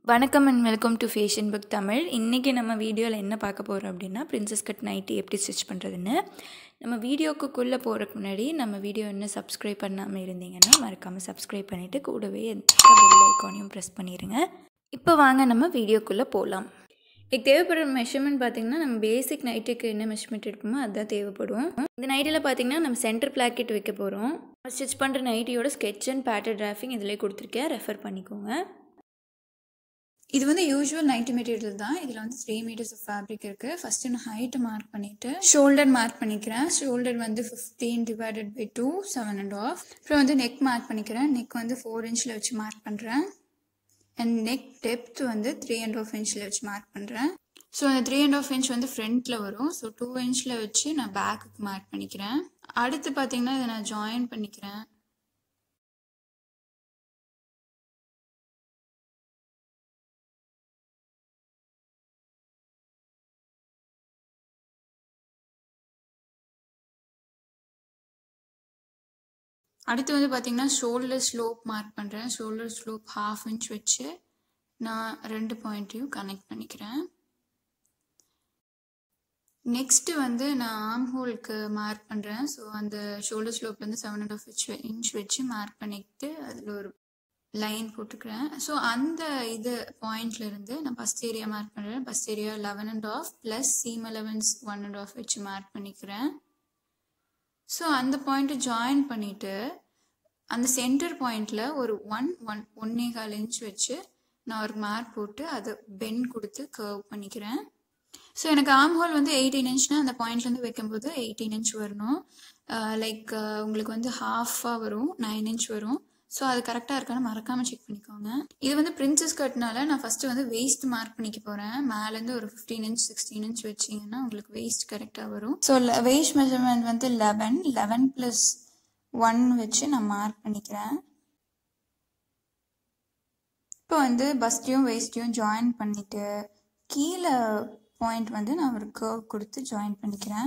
வணக்கம் and welcome to fashion book Tamil இன்றைக்கி நம்ம வீடியோவில் என்ன பார்க்க போகிறோம் அப்படின்னா பிரின்சஸ் கட் நைட்டி எப்படி ஸ்டிச் பண்ணுறதுன்னு நம்ம வீடியோக்குள்ளே போகிறதுக்கு முன்னாடி நம்ம வீடியோ இன்னும் சப்ஸ்கிரைப் பண்ணாமல் இருந்தீங்கன்னா மறக்காமல் சப்ஸ்கிரைப் பண்ணிவிட்டு கூடவே பெல் ஐக்கானையும் ப்ரெஸ் பண்ணிடுங்க இப்போ வாங்க நம்ம வீடியோக்குள்ளே போகலாம் இதுக்கு தேவைப்படுற மெஷர்மெண்ட் பார்த்திங்கன்னா நம்ம பேசிக் நைட்டுக்கு என்ன மெஷர்மெண்ட் எடுப்போமோ அதுதான் தேவைப்படும் இந்த நைட்டில் பார்த்திங்கன்னா நம்ம சென்டர் பிளாக்கெட் வைக்க போகிறோம் ஸ்டிச் பண்ணுற நைட்டியோட ஸ்கெட்ச் அண்ட் பேட்டர் டிராஃபிங் இதிலே கொடுத்துருக்கேன் ரெஃபர் பண்ணிக்கோங்க இது வந்து யூஸ்வல் நைன்டி மெட்டீரியல் தான் இதில் வந்து த்ரீ மீட்டர்ஸ் ஆஃப் ஃபேப்ரிக் இருக்குது ஃபஸ்ட்டு நான் ஹைட்டு மார்க் பண்ணிவிட்டு ஷோல்டர் மார்க் பண்ணிக்கிறேன் ஷோல்டர் வந்து fifteen divided by two seven and half அப்புறம் வந்து நெக் மார்க் பண்ணிக்கிறேன் நெக் வந்து ஃபோர் இன்ச்சில் வச்சு மார்க் பண்ணுறேன் அண்ட் நெக் டெப்த் வந்து த்ரீ அண்ட் ஆஃப் இன்ச்சில் வச்சு மார்க் பண்ணுறேன் ஸோ அந்த த்ரீ அண்ட் ஆஃப் இன்ச் வந்து ஃப்ரண்ட்டில் வரும் ஸோ டூ இன்ச்சில் வச்சு நான் பேக்குக்கு மார்க் பண்ணிக்கிறேன் அடுத்து பார்த்தீங்கன்னா இதை நான் ஜாயின் பண்ணிக்கிறேன் அடுத்து வந்து பார்த்தீங்கன்னா ஷோல்டர் ஸ்லோப் மார்க் பண்ணுறேன் ஷோல்டர் ஸ்லோப் ஹாஃப் இன்ச் வச்சு நான் ரெண்டு பாயிண்ட்டையும் கனெக்ட் பண்ணிக்கிறேன் நெக்ஸ்ட்டு வந்து நான் ஆம் ஹோலுக்கு மார்க் பண்ணுறேன் ஸோ அந்த ஷோல்டர் ஸ்லோப்லேருந்து seven and half inch inch வச்சு மார்க் பண்ணிக்கிட்டு அதில் ஒரு லைன் போட்டுக்கிறேன் ஸோ அந்த இது பாயிண்ட்லேருந்து நான் ஃபஸ்ட் ஏரியா மார்க் பண்ணுறேன் first area eleven and half plus seam allowance one and half வச்சு மார்க் பண்ணிக்கிறேன் ஸோ அந்த பாயிண்ட்டை ஜாயின் பண்ணிவிட்டு அந்த சென்டர் பாயிண்டில் ஒரு ஒன் ஒன் ஒன்னே கால் இன்ச் வச்சு நான் ஒரு மார்க் போட்டு அதை பென் கொடுத்து கர்வ் பண்ணிக்கிறேன் ஸோ எனக்கு ஆம் ஹோல் வந்து எயிட்டீன் இன்ச்னா அந்த பாயிண்ட்லேருந்து வைக்கும்போது எயிட்டீன் இன்ச் வரணும் லைக் உங்களுக்கு வந்து ஹாஃபாக வரும் நைன் இன்ச் வரும் ஸோ அது கரெக்டாக இருக்கான்னு மறக்காமல் செக் பண்ணிக்கோங்க இது வந்து பிரின்சஸ் கட்னால நான் ஃபஸ்ட்டு வந்து வெயிஸ்ட் மார்க் பண்ணிக்க போகிறேன் மேலேருந்து ஒரு ஃபிஃப்டீன் இன்ச் சிக்ஸ்டீன் இன்ச் வச்சிங்கன்னா உங்களுக்கு வெயிஸ்ட் கரெக்டாக வரும் ஸோ வெயிஸ்ட் மெஷர்மெண்ட் வந்து லெவன் லெவன் ப்ளஸ் ஒன் வச்சு நான் மார்க் பண்ணிக்கிறேன் இப்போ வந்து பஸ்டையும் வெயிஸ்டையும் ஜாயின் பண்ணிவிட்டு கீழே பாயிண்ட் வந்து நான் ஒரு கர்வ் கொடுத்து ஜாயின் பண்ணிக்கிறேன்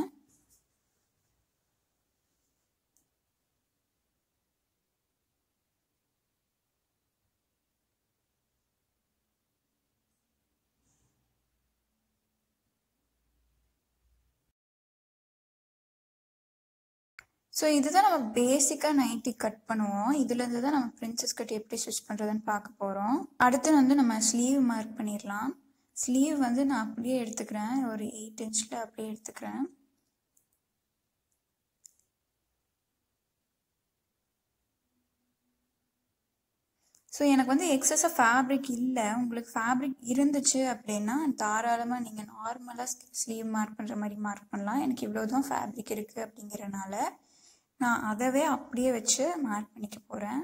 ஸோ இதுதான் நம்ம பேசிக்காக நைட்டி கட் பண்ணுவோம் இதுலேருந்து தான் நம்ம பிரின்சஸ் கட் எப்படி ஸ்டிச் பண்ணுறதுன்னு பார்க்க போகிறோம் அடுத்து வந்து நம்ம ஸ்லீவ் மார்க் பண்ணிடலாம் ஸ்லீவ் வந்து நான் அப்படியே எடுத்துக்கிறேன் ஒரு எயிட் இன்ச்சில் அப்படியே எடுத்துக்கிறேன் ஸோ எனக்கு வந்து எக்ஸஸாக ஃபேப்ரிக் இல்லை உங்களுக்கு ஃபேப்ரிக் இருந்துச்சு அப்படின்னா தாராளமாக நீங்கள் நார்மலாக ஸ்லீவ் மார்க் பண்ணுற மாதிரி மார்க் பண்ணலாம் எனக்கு இவ்வளோ தான் ஃபேப்ரிக் இருக்குது அப்படிங்கிறனால நான் அதவே அப்படியே வச்சு மார்க் பண்ணிக்க போகிறேன்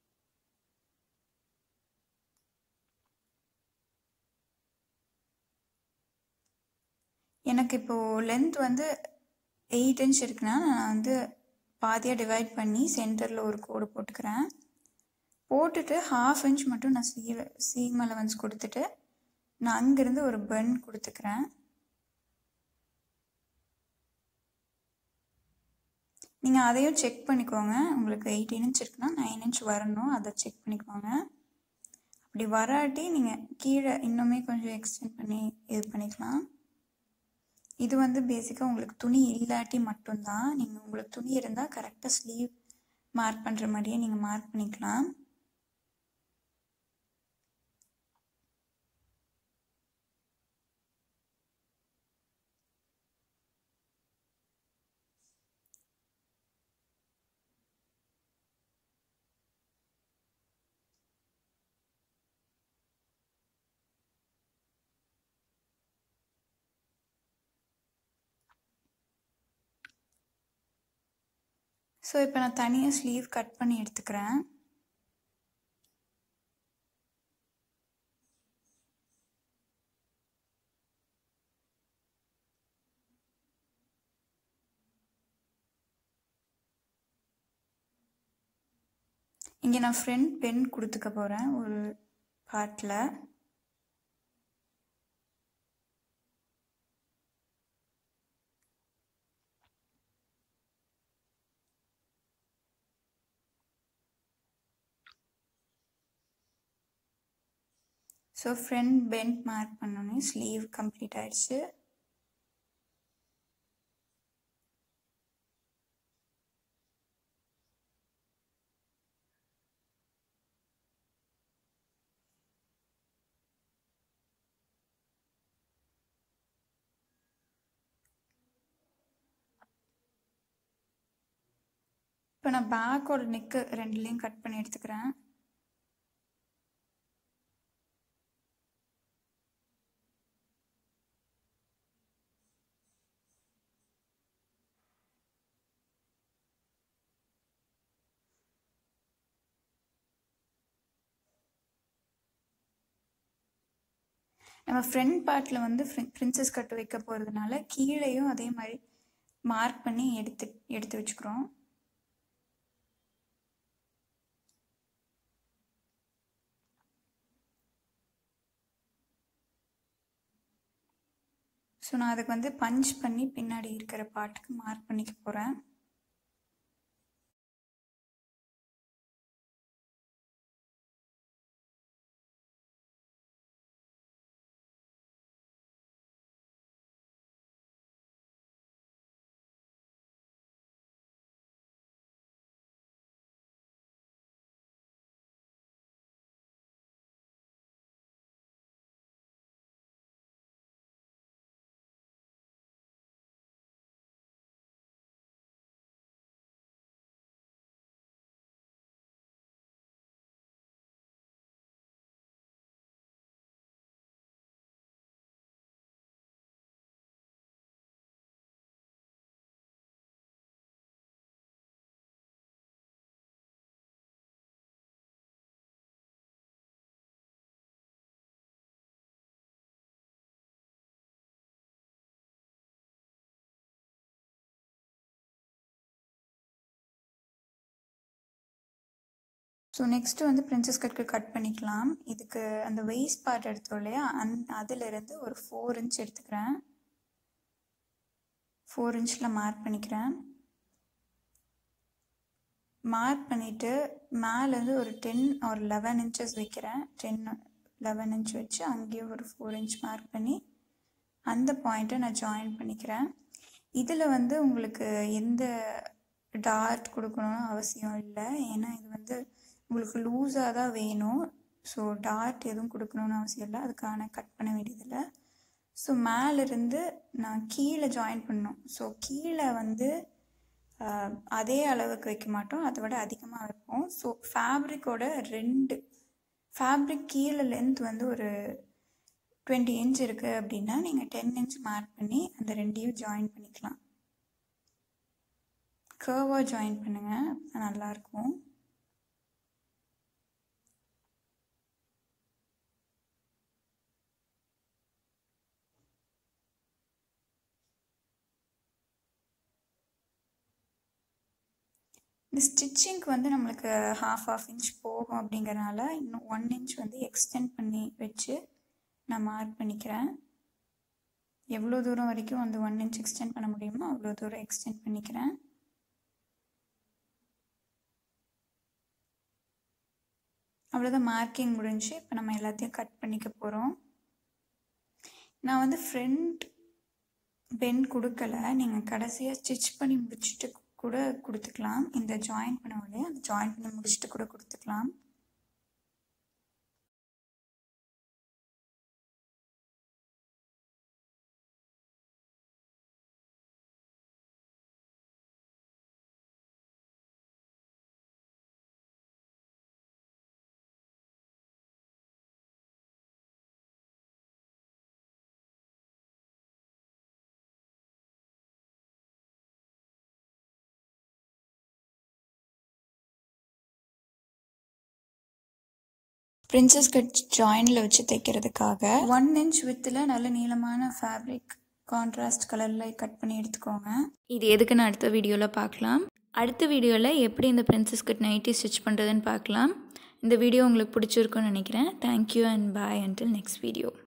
எனக்கு இப்போது லென்த் வந்து எயிட் இன்ச் இருக்குன்னா நான் வந்து பாதியாக டிவைட் பண்ணி சென்டரில் ஒரு கோடு போட்டுக்கிறேன் போட்டுட்டு ஹாஃப் இன்ச் மட்டும் நான் சீவ சீம் அலவன்ஸ் கொடுத்துட்டு நான் அங்கேருந்து ஒரு பென் கொடுத்துக்கிறேன் நீங்கள் அதையும் செக் பண்ணிக்கோங்க உங்களுக்கு எயிட்டீன் இன்ச் இருக்குன்னா நைன் இன்ச் வரணும் அதை செக் பண்ணிக்கோங்க அப்படி வராட்டி நீங்கள் கீழே இன்னுமே கொஞ்சம் எக்ஸ்டெண்ட் பண்ணி இது பண்ணிக்கலாம் இது வந்து பேசிக்காக உங்களுக்கு துணி இல்லாட்டி மட்டும்தான் நீங்கள் உங்களுக்கு துணி இருந்தால் கரெக்டாக ஸ்லீவ் மார்க் பண்ணுற மாதிரியே நீங்கள் மார்க் பண்ணிக்கலாம் ஸோ இப்போ நான் தனியாக ஸ்லீவ் கட் பண்ணி எடுத்துக்கிறேன் இங்கே நான் ஃப்ரண்ட் பென் கொடுத்துக்க போகிறேன் ஒரு பார்ட்டில் ஸோ ஃப்ரண்ட் பெண்ட் மார்க் பண்ணோன்னே ஸ்லீவ் கம்ப்ளீட் ஆயிடுச்சு இப்போ நான் பேக்கோட நெக்கு ரெண்டுலேயும் கட் பண்ணி எடுத்துக்கிறேன் நம்ம ஃப்ரண்ட் பார்ட்டில் வந்து பிரின்சஸ் கட் வைக்க போகிறதுனால கீழேயும் அதே மாதிரி மார்க் பண்ணி எடுத்து எடுத்து வச்சுக்கிறோம் ஸோ நான் அதுக்கு வந்து பஞ்ச் பண்ணி பின்னாடி இருக்கிற பாட்டுக்கு மார்க் பண்ணிக்க போகிறேன் ஸோ நெக்ஸ்ட்டு வந்து பிரின்சஸ் கட்க்கு கட் பண்ணிக்கலாம் இதுக்கு அந்த வெயிஸ்ட் பார்ட் எடுத்தோம் இல்லையா அந் அதிலிருந்து ஒரு ஃபோர் இன்ச் எடுத்துக்கிறேன் ஃபோர் இன்ச்சில் மார்க் பண்ணிக்கிறேன் மார்க் பண்ணிவிட்டு மேலேருந்து ஒரு டென் ஒரு லெவன் இன்ச்சஸ் வைக்கிறேன் டென் லெவன் இன்ச் வச்சு அங்கேயும் ஒரு ஃபோர் இன்ச் மார்க் பண்ணி அந்த பாயிண்ட்டை நான் ஜாயின் பண்ணிக்கிறேன் இதில் வந்து உங்களுக்கு எந்த டார்ட் கொடுக்கணும்னு அவசியம் இல்லை ஏன்னா இது வந்து உங்களுக்கு லூஸாக தான் வேணும் ஸோ டார்ட் எதுவும் கொடுக்கணும்னு அவசியம் இல்லை அதுக்கான கட் பண்ண வேண்டியதில்லை ஸோ மேலிருந்து நான் கீழே ஜாயின் பண்ணணும் ஸோ கீழே வந்து அதே அளவுக்கு வைக்க மாட்டோம் அதை விட அதிகமாக வைப்போம் ஸோ ஃபேப்ரிக்கோட ரெண்டு ஃபேப்ரிக் கீழே லென்த் வந்து ஒரு டுவெண்ட்டி இன்ச் இருக்குது அப்படின்னா நீங்கள் டென் இன்ச் மார்க் பண்ணி அந்த ரெண்டையும் ஜாயின் பண்ணிக்கலாம் கர்வாக ஜாயின் பண்ணுங்கள் நல்லாயிருக்கும் இந்த ஸ்டிச்சிங்க்கு வந்து நம்மளுக்கு ஹாஃப் ஆஃப் இன்ச் போகும் அப்படிங்கிறனால இன்னும் ஒன் இன்ச் வந்து எக்ஸ்டெண்ட் பண்ணி வச்சு நான் மார்க் பண்ணிக்கிறேன் எவ்வளோ தூரம் வரைக்கும் அந்த ஒன் இன்ச் எக்ஸ்டெண்ட் பண்ண முடியுமோ அவ்வளோ தூரம் எக்ஸ்டெண்ட் பண்ணிக்கிறேன் அவ்வளோதான் மார்க்கிங் முடிஞ்சு இப்போ நம்ம எல்லாத்தையும் கட் பண்ணிக்க போகிறோம் நான் வந்து ஃப்ரண்ட் பென் கொடுக்கல நீங்கள் கடைசியாக ஸ்டிச் பண்ணி முடிச்சுட்டு கூட கொடுத்துக்கலாம் இந்த ஜாயின் பண்ண இல்லையா அந்த ஜாயின் பண்ணி முடிச்சுட்டு கூட கொடுத்துக்கலாம் பிரின்சஸ் கட் ஜாயினில் வச்சு தைக்கிறதுக்காக ஒன் இன்ச் வித்தில் நல்ல நீளமான ஃபேப்ரிக் கான்ட்ராஸ்ட் கலரில் கட் பண்ணி எடுத்துக்கோங்க இது எதுக்கு நான் அடுத்த வீடியோவில் பார்க்கலாம் அடுத்த வீடியோவில் எப்படி இந்த பிரின்சஸ் கட் நைட்டி ஸ்டிச் பண்ணுறதுன்னு பார்க்கலாம் இந்த வீடியோ உங்களுக்கு பிடிச்சிருக்குன்னு நினைக்கிறேன் thank you and bye until next video